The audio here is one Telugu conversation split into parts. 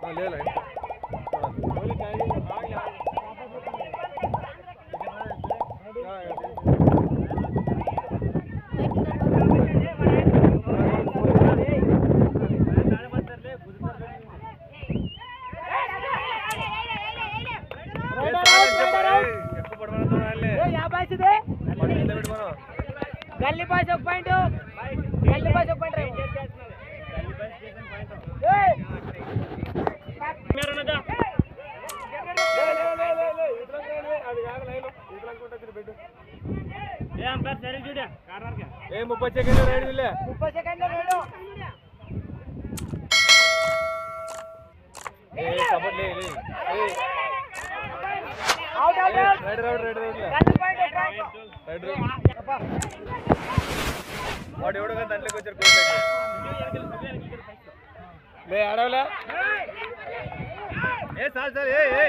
లేదు ఎక్కువ పడమని గల్లీ బాయ్స్ ఒక పాయింట్ గల్లీ బాయ్స్ ఒక పాయింట్ ఏ ముప్పై సెకండ్ రైడ్ వీళ్ళే ముప్పై సెకండ్లు రెండు ఏ సపోర్ట్ లే లే. ఏ, out out out raid raid raid raid లే. గల్లీ పాయింట్ ఒక పాయింట్ రైడ్ రైడ్ వాడు ఎవడో కానీ దాంట్లోకి వచ్చారు కోట్లోకి లే ఆడవలే ఏ సార్ సార్ ఏ ఏ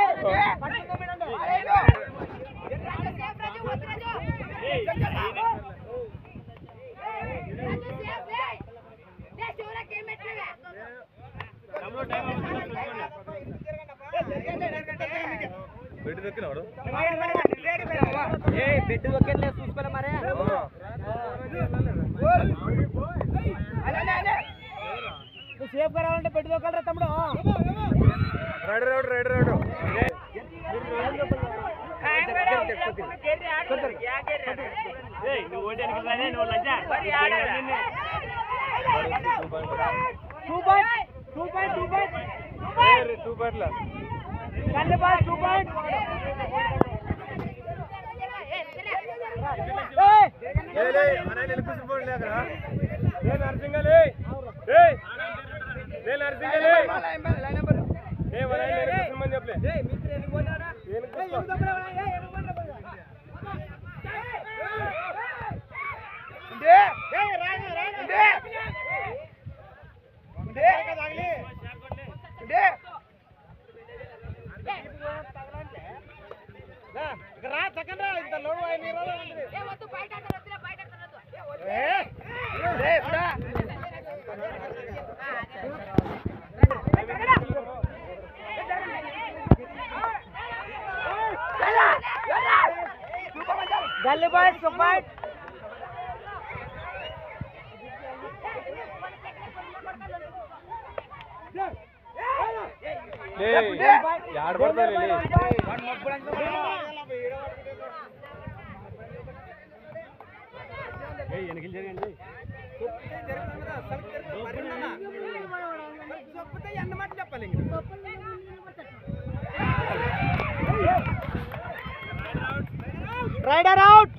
బెడ్ దొక్కినవాడు ఏ బెడ్ ఒక్కట్లే చూసుకోలే మరే నువ్వు సేఫ్ గా రావాలంటే బెడ్ దొక్కలరా తమ్ముడు raid raid raid raid two point two point two point two పాయింట్ల గల్లీ బాయ్స్ టూ పాయింట్ లే లే మన ఎలుకుసి పోండి అక్కడ లే నర్సింగ లే లే లే నర్సింగ లే ఏ మన ఎలుకుసిమని చెప్పలే గల్లీ బాయ్స్ ఒక పాయింట్ లే యాడ పడతావు లే రైడర్ అవుట్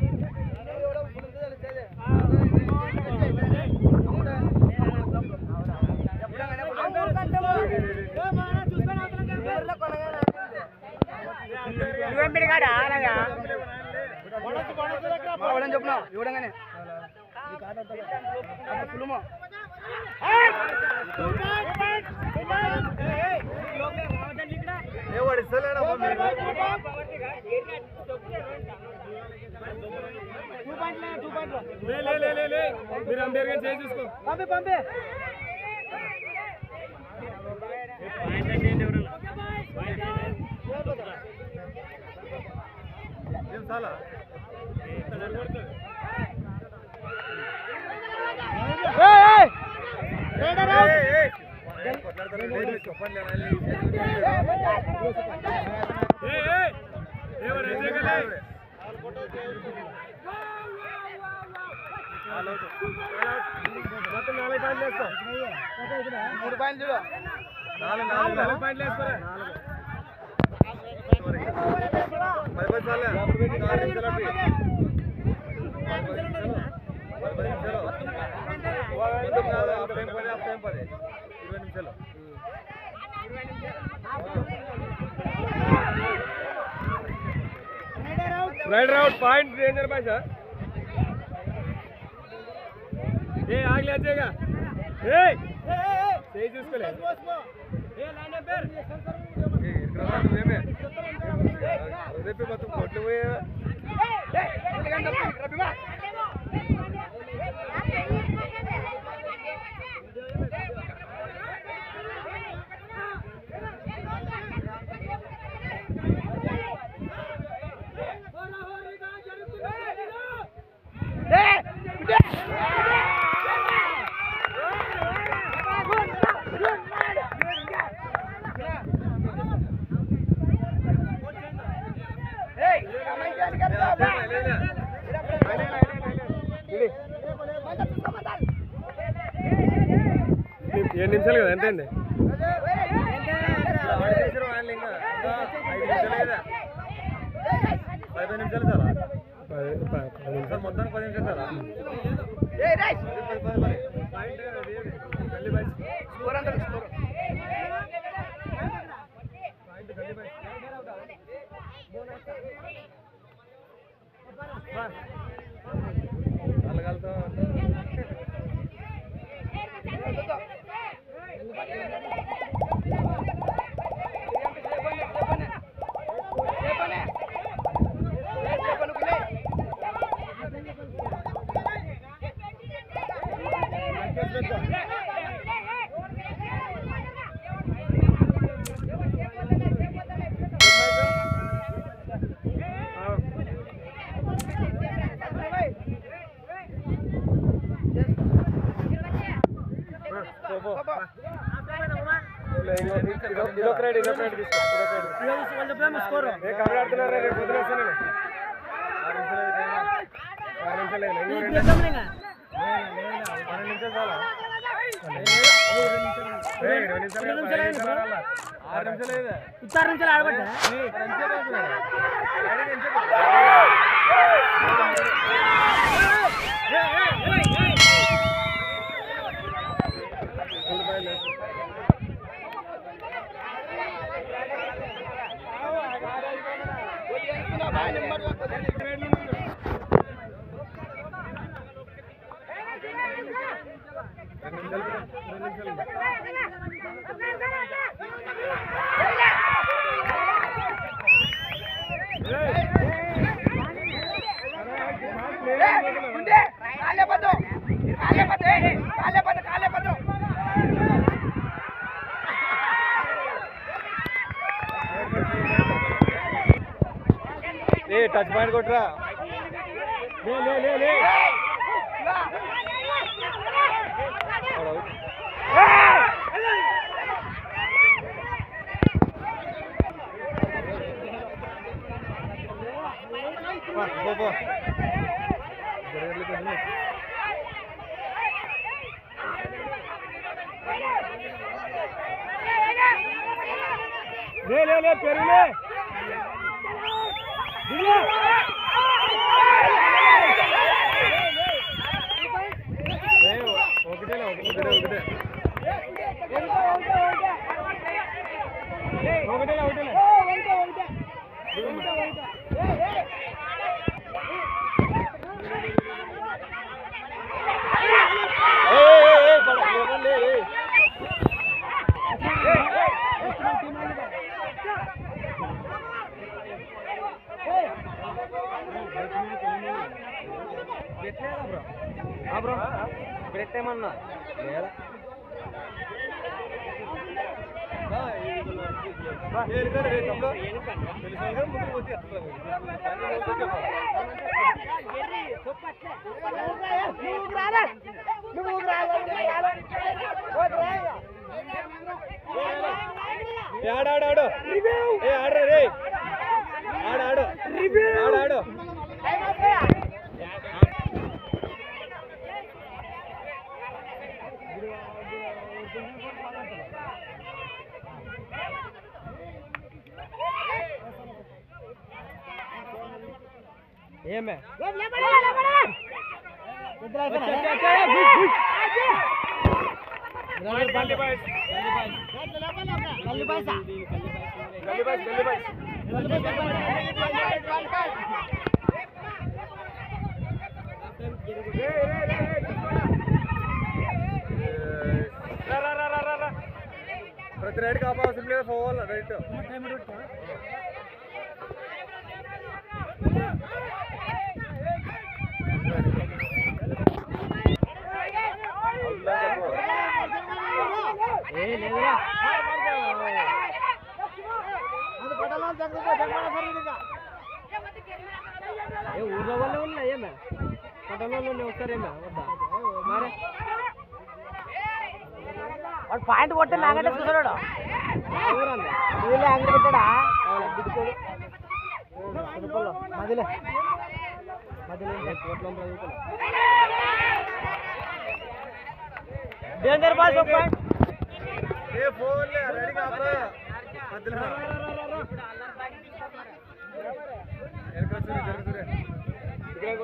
చెప్పిన ఇవ్వడంగానే సులుమో ఏ వాడు ఇస్తలేడా లే లే లే లే లే మీరు అంబేర్ గారు చేసి చూసుకో పంపి పంపి ఏం చాలా రైడర్ ఏయ్, ఏయ్, ఏయ్. కొట్లాడతారు, లే, లే, చెప్పండి, లే, లే, ఏయ్, ఏయ్. ఎవరు ఏం చేయగలరు? All out. All out. మొత్తం నాలుగు పాయింట్లు వేసుకో. మూడు పాయింట్లు చూడు నాలుగు నాలుగు నాలుగు పాయింట్లు వేసుకోరా. పది పది సార్లే. నాలుగు నిమిషాలు అటు ఇటు. పది నిమిషాలు. పది నిమిషాలు. మొత్తం కాదు, హాఫ్ టైం పది, హాఫ్ టైం పది. ఇరవై నిమిషాలు రైడర్ అవుట్ పాయింట్ డేంజర్ भाई सर ఏ ఆగలే వచ్చేగా ఏ చేయి చూసుకోలే రేపు మొత్తం కొట్లు పోయా ఏడు నిమిషాలు కదా ఎంత అండి ఆడేసారు వాళ్ళు ఇంకా ఇంకా ఐదు నిమిషాలు కదా పదిహేను నిమిషాలు చాలా సార్ మొత్తానికి పది నిమిషాలు చాలా పది పది పది కలగలతో ఇదొక రైడ్ ఇదొక రైడ్ తీసుకో ఇదొక రైడ్ ఏ కబడ్డీ ఆడుతున్నారా రేపు వదిలేస్తాను నేను ఆరు నిమిషాలు అయింది. ఇంకో రెండు పన్నెండు నిమిషాలు చాలా ఏయ్, రెండు నిమిషాలు కాదు, పదిహేను నిమిషాలు ఆడాలా? ఆరు నిమిషాలు అయిందా? ఉత్తారు నుంచి ఆడబడ్డా నీ ఎంతసేపు అవుతున్నాడు? రైడింగ్ ఎంతసేపు? మూడు బయలు. రెండు నిమిషాలు పెట్టు, రెండు నిమిషాలు ఉంది. ఏ టచ్ పాయింట్ కొట్టురా లే లే లే లే ఆడ అవుట్. పో, పో, పో. జరగలేదు కదా. లే లే లే పెరుగులే దిగులే ఏ, ఒకటేలే ఒకటే ఒకటే ఒకటేలే ఒకటేలే ఏ, ఏ, ఏ, పడ- లేవండి, ఏ. బ్రో బ్రెడ్ ఏమన్నా లేదా ఆడాడు ఏ ఆడరా రే ఆడు ఆడు ఆడు ఆడు ఏమే ప్రతి రైడ్ కాపాల్సిన లేదు పోవాలి రైట్ ఏ ఊర్లో వాళ్ళే ఉన్నా ఏమే పట్టణంలో ఉన్నాయి ఒకసారి ఏమే వద్దా మరే వాడు పాయింట్ కొట్టి నాకంటే చూసాడు ఊరన్నా వీళ్ళే అంగడి పెట్టాడా బిడ్డుకోడు మదిలే మదిలే కోట్ల చదువుకున్నా దేందర్ బాస్ ఒక పాయింట్ ఏ ఫోన్లే రెడీగా ఆపరా మధ్యలో వెనక చూడు జరుగు చూడు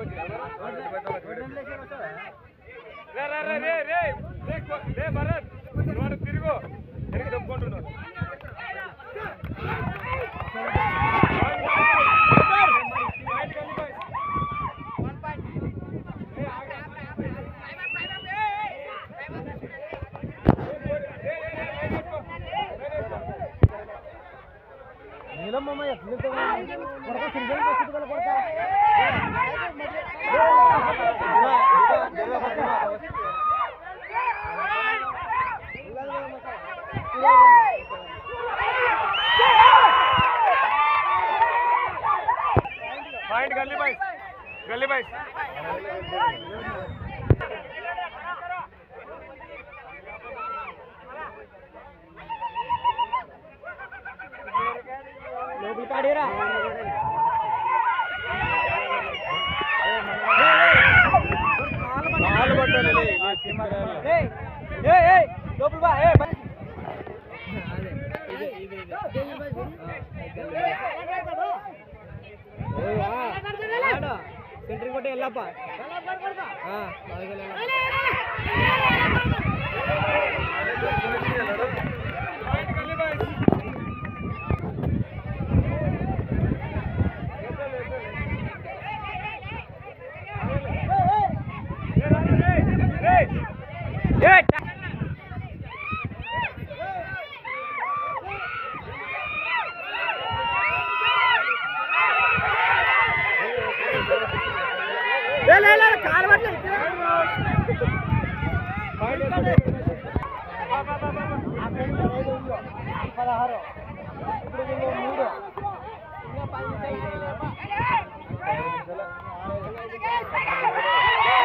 తిరుగు వెనక చెప్పుకుంటున్నాడు పాయింట్ గల్లీ బాయ్స్ గల్లీ బాయ్స్ లోపలికి ఆడిరా కాలు పట్టాలి ఏయ్ ఏయ్ ఏయ్ లోపల బా ఏయ్ బా సెంటరింగ్ కొట్టి వెళ్ళప్ప కాలు పదహారు ఇప్పుడు వీళ్ళు మూడు ఇంకా పది నిమిషాలు